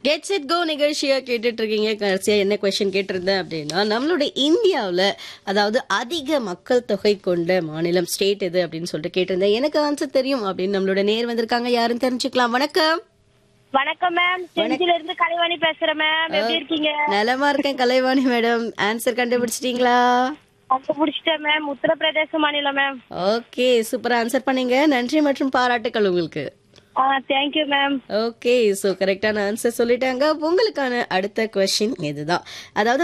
get set go நிகழ்ச்சியா கேட்டுட்டு இருக்கீங்க கடைசியா என்ன கொஸ்டின் கேட்டிருந்தேன் அப்படின்னா நம்மளுடைய இந்தியாவுல அதாவது அதிக மக்கள் தொகை கொண்ட மாநிலம் ஸ்டேட் எது அப்படின்னு சொல்லிட்டு கேட்டிருந்தேன் எனக்கு ஆன்சர் தெரியும் அப்படின்னு நம்மளோட நேர் வந்திருக்காங்க யாருன்னு தெரிஞ்சுக்கலாம் வணக்கம் வணக்கம் மேம் செஞ்சில இருந்து கலைவாணி பேசுறேன் மேம் எப்படி இருக்கீங்க நலமா இருக்கேன் கலைவாணி மேடம் ஆன்சர் கண்டுபிடிச்சிட்டீங்களா கண்டுபிடிச்சிட்டேன் மேம் உத்தரப்பிரதேச மாநிலம் மேம் ஓகே சூப்பரா ஆன்சர் பண்ணீங்க நன்றி மற்றும் பாராட்டுக்கள் உங்களுக்கு ஆ தேங்க்யூ மேம் ஓகே ஸோ கரெக்டான ஆன்சர் சொல்லிட்டாங்க உங்களுக்கான அடுத்த கொஸ்டின் இதுதான் அதாவது